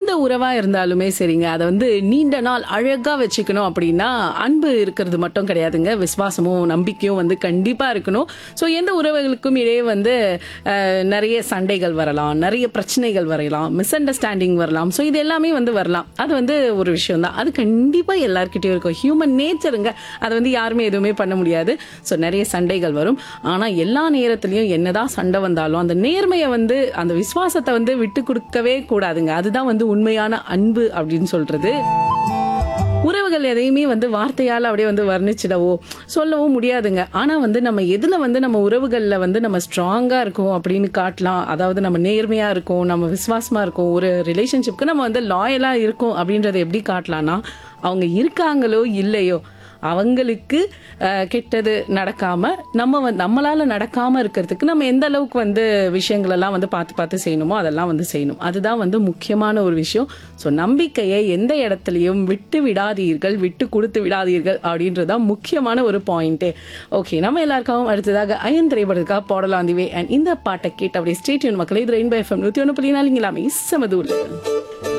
எந்த உறவா இருந்தாலுமே சரிங்க அதை வந்து நீண்ட நாள் அழகா வச்சுக்கணும் அப்படின்னா அன்பு இருக்கிறது மட்டும் கிடையாதுங்க விசுவாசமும் நம்பிக்கையும் வந்து கண்டிப்பா இருக்கணும் ஸோ எந்த உறவுகளுக்கும் இடையே வந்து அஹ், நிறைய சண்டைகள் வரலாம் நிறைய பிரச்சனைகள் வரலாம் மிஸ் அண்டர்ஸ்டாண்டிங் வரலாம் ஸோ இது எல்லாமே வந்து வரலாம் அது வந்து ஒரு விஷயம் தான் அது கண்டிப்பா எல்லார்கிட்டயும் இருக்கும் ஹியூமன் நேச்சருங்க அதை வந்து யாருமே எதுவுமே பண்ண முடியாது ஸோ நிறைய சண்டைகள் வரும் ஆனா எல்லா நேரத்துலயும் என்னதான் சண்டை வந்தாலும் அந்த நேர்மையை வந்து அந்த விசுவாசத்தை வந்து விட்டு கொடுக்கவே கூடாதுங்க அதுதான் வந்து உண்மையான அன்பு அப்படின்னு சொல்றது உறவுகள் எதையுமே வந்து வார்த்தையால் அப்படியே வந்து வர்ணிச்சிடவோ சொல்லவோ முடியாதுங்க ஆனால் வந்து நம்ம எதில் வந்து நம்ம உறவுகளில் வந்து நம்ம ஸ்ட்ராங்காக இருக்கோம் அப்படின்னு காட்டலாம் அதாவது நம்ம நேர்மையாக இருக்கோம் நம்ம விசுவாசமாக இருக்கோம் ஒரு ரிலேஷன்ஷிப்க்கு நம்ம வந்து லாயலாக இருக்கோம் அப்படின்றத எப்படி காட்டலாம்னா அவங்க இருக்காங்களோ இல்லையோ அவங்களுக்கு அஹ், கெட்டது நடக்காம நம்ம வந்து நம்மளால நடக்காம இருக்கிறதுக்கு நம்ம எந்த அளவுக்கு வந்து விஷயங்கள் எல்லாம் வந்து பார்த்து பார்த்து செய்யணுமோ அதெல்லாம் வந்து செய்யணும் அதுதான் வந்து முக்கியமான ஒரு விஷயம் ஸோ நம்பிக்கையை எந்த இடத்துலையும் விட்டு விடாதீர்கள் விட்டு கொடுத்து விடாதீர்கள் அப்படின்றதுதான் முக்கியமான ஒரு பாயிண்ட்டே ஓகே நம்ம எல்லாருக்காகவும் அடுத்ததாக அயன் திரைப்படத்துக்காக போடலாம் திவே அண்ட் இந்த பாட்டை கேட்டு அப்படியே ஸ்டேட்யூன் மக்களை இது ரெயின்பை எஃப்எம் நூற்றி ஒன்று புள்ளி நாலு இங்கே எல்லாமே சமதூர்